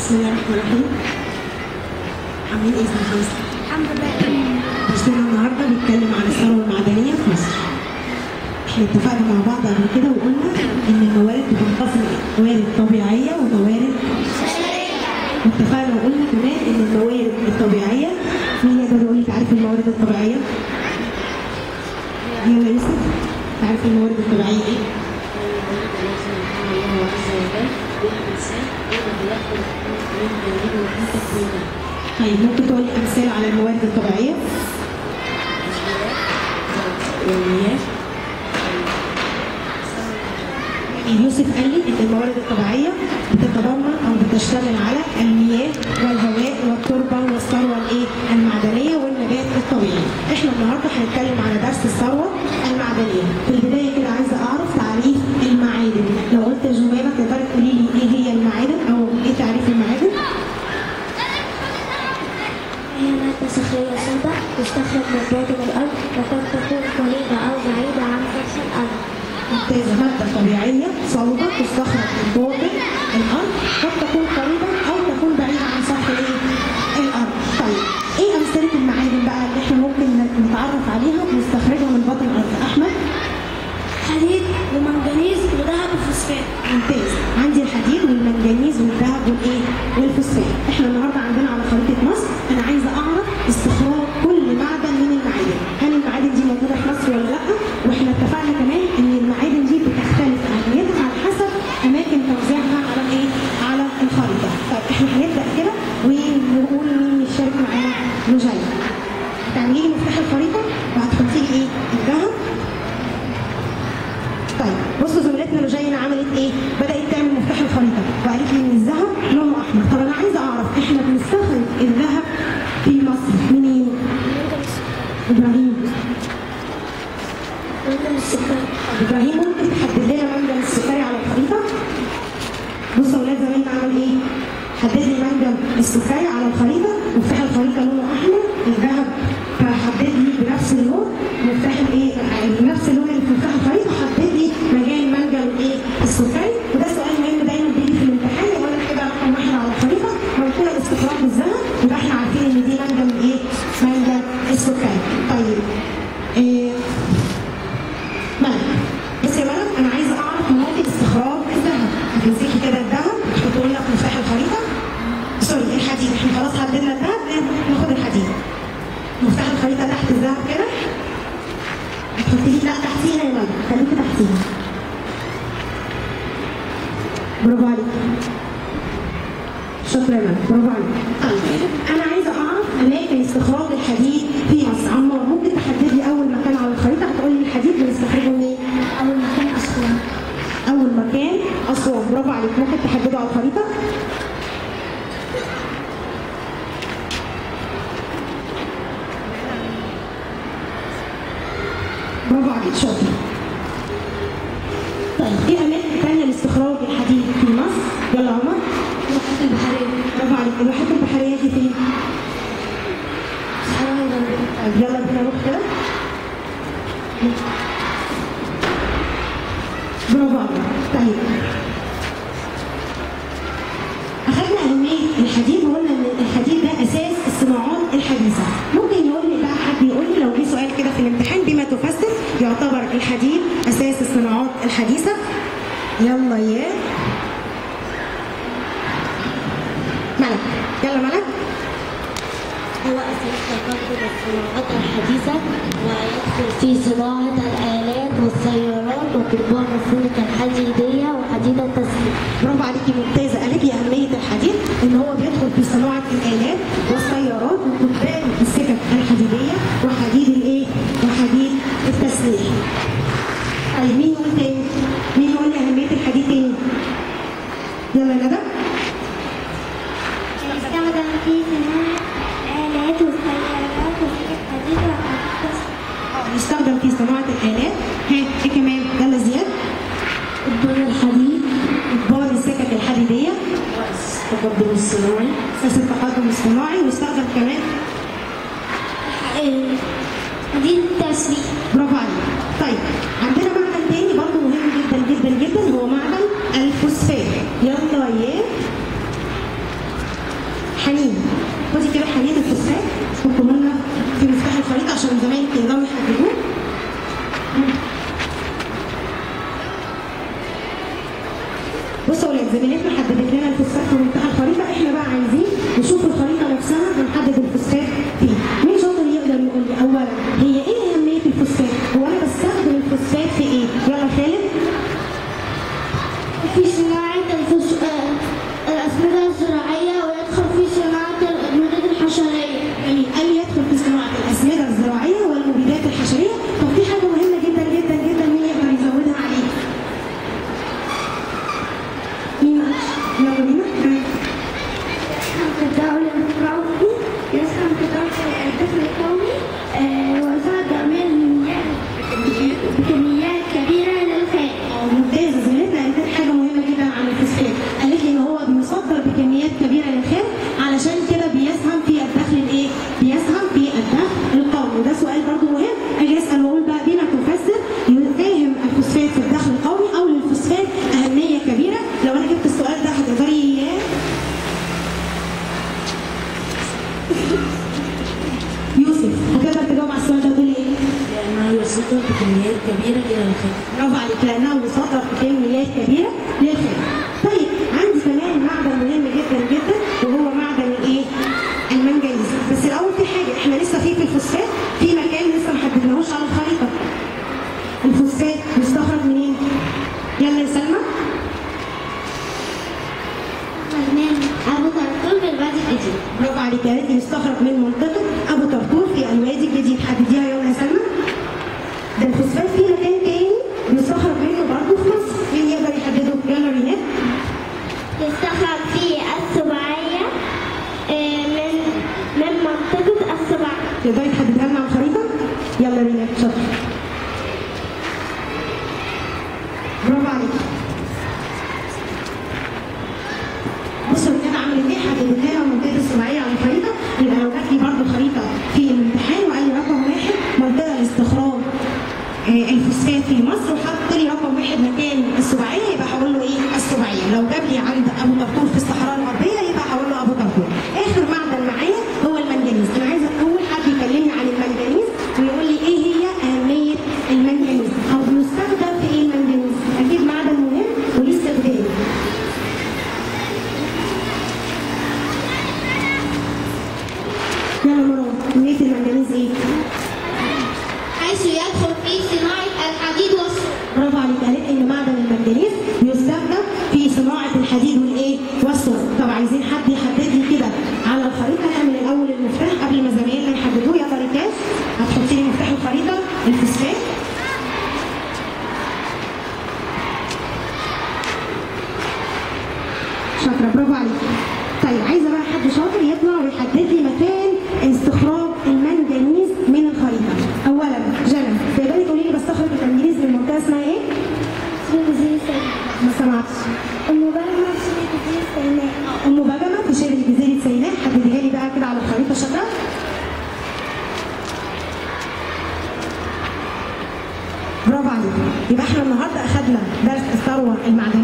بسم الله الرحمن الرحيم عاملين ايه يا خمسة؟ الحمد لله درسنا النهارده بيتكلم عن الثروة المعدنية في مصر. احنا اتفقنا مع بعض قبل كده وقلنا ان الموارد بتنقسم موارد طبيعية وموارد واتفقنا وقلنا كمان ان الموارد الطبيعية مين يقدر يقول لي تعريف الموارد الطبيعية؟ يلا يوسف تعرف الموارد الطبيعية ايه؟ الله عز وجل للإنسان وما يأخذ من جانبه في تكوينه طيب ممكن تقول لي امثله على الموارد الطبيعية؟ والمياه يوسف قال لي ان الموارد الطبيعيه بتتضمن او بتشتمل على المياه والهواء والتربه والثروه الايه المعدنيه والنبات الطبيعي. احنا النهارده هنتكلم على درس الثروه المعدنيه. في البدايه كده عايزه اعرف تعريف المعادن. لو قلت يا جمانه تقدري تقولي لي ايه هي المعادن او ايه تعريف المعادن؟ هي مادة صخرية سوداء تستخرج من باطن الأرض وقد تكون قريبة أو بعيدة عن سطح الأرض ممتازه ماده طبيعيه صلبه تستخرج من باطن الارض قد تكون قريبه او تكون بعيده عن سطح الايه؟ الارض. طيب ايه امثله المعادن بقى اللي احنا ممكن نتعرف عليها ونستخرجها من باطن الارض؟ احمد حديد ومنجنيز وذهب وفوسفات ممتاز عندي الحديد والمنجنيز والذهب والايه؟ والفوسفات. احنا النهارده عندنا على خريطه مصر انا عايزه اعرف استخراج كل معدن من المعادن. هل المعادن دي موجوده في مصر ولا لا؟ واحنا اتفقنا كمان ان المعادن دي بتختلف اهميتها على حسب اماكن توزيعها على الايه؟ على الخريطه. طيب احنا هنبدا كده ونقول مين يشارك معانا؟ نجيب. هتعملي لي مفتاح الخريطه وهتحطي لي ايه؟ الذهب طيب بصوا زميلتنا لجينا عملت ايه؟ بدأت تعمل مفتاح الخريطة وقالت لي ان الذهب لونه احمر، طب انا عايزة اعرف احنا بنستخرج الذهب في مصر منين؟ ابراهيم منجم السكر طب ابراهيم ممكن تحدد لنا منجم السكري على الخريطة؟ بصوا يا ولاد زمايلنا عمل ايه؟ حدد لي منجم السكري على الخريطة، مفتاح الخريطة لونه احمر، الذهب فحدد لي بنفس اللون مفتاح الايه؟ بنفس اللون اللي في مفتاح الخريطة حدد لي مجال منجم الايه؟ السكري، وده سؤال مهم دايما بيجي في الامتحان يقول لك كده رقم واحد على الخريطة مكتوب استخراج الذهب يبقى احنا عارفين ان دي منجم الايه؟ منجم السكري. طيب إيه ملك بس يا ملك انا عايزه اعرف مناطق استخراج الذهب هتمسكي كده الذهب تحطه لنا في مفتاح الخريطه سوري الحديد احنا خلاص حددنا الذهب ناخد الحديد مفتاح الخريطه تحت الذهب كده هتحطي لي لا تحتيها يا ملك خليكي تحتيها برافو عليك شاطره يا ملك برافو عليك طيب انا عايزه اعرف اماكن استخراج الحديد في مصر عمار ممكن تحدد لي اول مكان على الخريطه هتقول لي الحديد بنستخرجه منين أول مكان أسوان اول مكان اسوان برافو عليك ممكن تحدده على الخريطه برافو عليك شاطر طيب في اماكن ثانيه لاستخراج الحديد في مصر يلا عمر الواحات البحرية برافو عليك الواحات البحريه دي فين صحراء الغربية طيب يلا بينا نروح كده برافو عليك طيب أخذنا أهمية الحديد وقلنا إن الحديد ده أساس الصناعات الحديثة ممكن يقول لي بقى حد يقول لي لو جه سؤال كده في الامتحان بما تفسر يعتبر الحديد أساس الصناعات الحديثة يلا يا ملك يلا ملك هو أساس تقدم الصناعات الحديثة ويدخل في صناعة الآلات والسيارات وكبار السلك الحديدية وحديد التسليح برافو عليكي ممتازه قالت لي اهميه الحديد ان هو بيدخل في صناعه الالات والسيارات وكتاب السكك الحديديه وحديد الايه؟ وحديد التسليح. طيب مين يقول تاني؟ مين يقول لي اهميه الحديد تاني؟ يلا ندى يستخدم في صناعة الآلات والسيارات وسكك حديد وحديد اه يستخدم في صناعه الالات ها ايه كمان؟ يلا زياد الدور الحديد اطباق السكك الحديديه التقدم الصناعي اساس التقدم الصناعي ويستخدم كمان حديد التسليح برافو عليك. طيب عندنا معدن تاني برضه مهم جدا جدا جدا هو معدن الفوسفات. يلا يا خدي كده حديد الفوسفات حطوا لنا في مفتاح الخريطه عشان زمايلك يقدروا يحددوه بصوا يا ولاد زميلتنا حددت لنا الفوسفات في منتهى الخريطه احنا بقى عايزين نشوف الخريطه نفسها ونحدد الفوسفات فيه مين شاطر يقدر يقول لي اولا هي ايه اهميه الفوسفات هو انا بستخدم الفوسفات في ايه يلا خالد في صناعة الفس... آه، الأسمدة الزراعية ويدخل في صناعة المبيدات الحشرية جميل قال لي يدخل في صناعه الاسمده الزراعيه والمبيدات الحشريه طب في حاجه مهمه جدا جدا جدا مين يقدر يزودها عليه مين يلا بينا يسهم في الدولة القومي يسهم في دولة الدخل القومي آه، ويصدر من بكميات كبيرة للخارج اه ممتازه زميلتنا قالت حاجه مهمه جدا عن الفوسفات قالت لي ان هو بيصدر بكميات كبيره للخارج علشان كده بيسهم في الدخل الايه بيسهم في الدخل القومي وده سؤال برضو مهم اجي اسال واقول بقى بما تفسر يساهم الفوسفات في الدخل القومي او للفوسفات اهميه كبيره لو انا جبت السؤال ده هتقدري يوسف هتقدر تجاوب على السؤال ده تقول ايه؟ لأنه يصدر بكميات كبيرة إلى الخارج برافو عليك لانه بيصدر بكميات كبيره للخارج. طيب عندي كمان معدن مهم جدا جدا وهو معدن الايه؟ المنجنيز بس الاول في حاجه احنا لسه في في الفوسفات في مكان لسه ما حددناهوش على الخريطه. الفوسفات بيستخرج منين؟ يلا يا سلمى من أبو طرطور بالوادي الجديد برافو عليك يا ريت يستخرج من منطقه ابو طرطور في الوادي الجديد حدديها يلا يا سلمى. ده الفوسفات في مكان تاني بيستخرج منه برضه في مصر مين يقدر يحدده؟ يلا رينات يستخرج في السبعية آه، من من منطقة السبعية تقدري تحددها لنا على الخريطة؟ يلا رينات شاطر. برافو عليك. بصوا رينات عملت ايه؟ حددت لنا منطقة السباعية على الخريطة، يبقى لو جات لي برضه خريطة في الامتحان وقال لي رقم واحد منطقة لاستخراج آه، الفوسفات في مصر وحط لي رقم واحد مكان السباعية يبقى هقول له ايه؟ السباعية، لو جاب لي عند أبو طرطور في الصحراء الغربية يبقى هقول له أبو طرطور. آخر معدن معايا هو المنجنيز، أنا عايزة أول حد يكلمني عن المنجنيز ويقول لي إيه هي أهمية المنجنيز أو بيستخدم في إيه المنجنيز؟ أكيد معدن مهم وليه استخدام. يلا مروان، أهمية المنجنيز إيه؟ حيث يدخل في صناعة الحديد والصلب برافو عليك قالت ان معدن المنجنيز بيستخدم في صناعه الحديد والايه والصلب طب عايزين حد يحدد لي كده على الخريطه نعمل الاول المفتاح قبل ما زمايلنا يحددوه يلا ريتاش هتحطي لي مفتاح الخريطه الفوسفات شاطره برافو عليك طيب عايزه بقى حد شاطر يطلع ويحدد لي مكان استخراج المنجنيز من الخريطه اولا جنى تقدري تقولي لي بستخرج المنجنيز من منطقه اسمها ايه؟ اسمه جزيرة سيناء ما سمعتش المبالغة في جزيرة سيناء ام بجمه في شبه جزيره سيناء حدديها لي بقى كده على الخريطه شاطره برافو عليك يبقى احنا النهارده اخدنا درس الثروه المعدنيه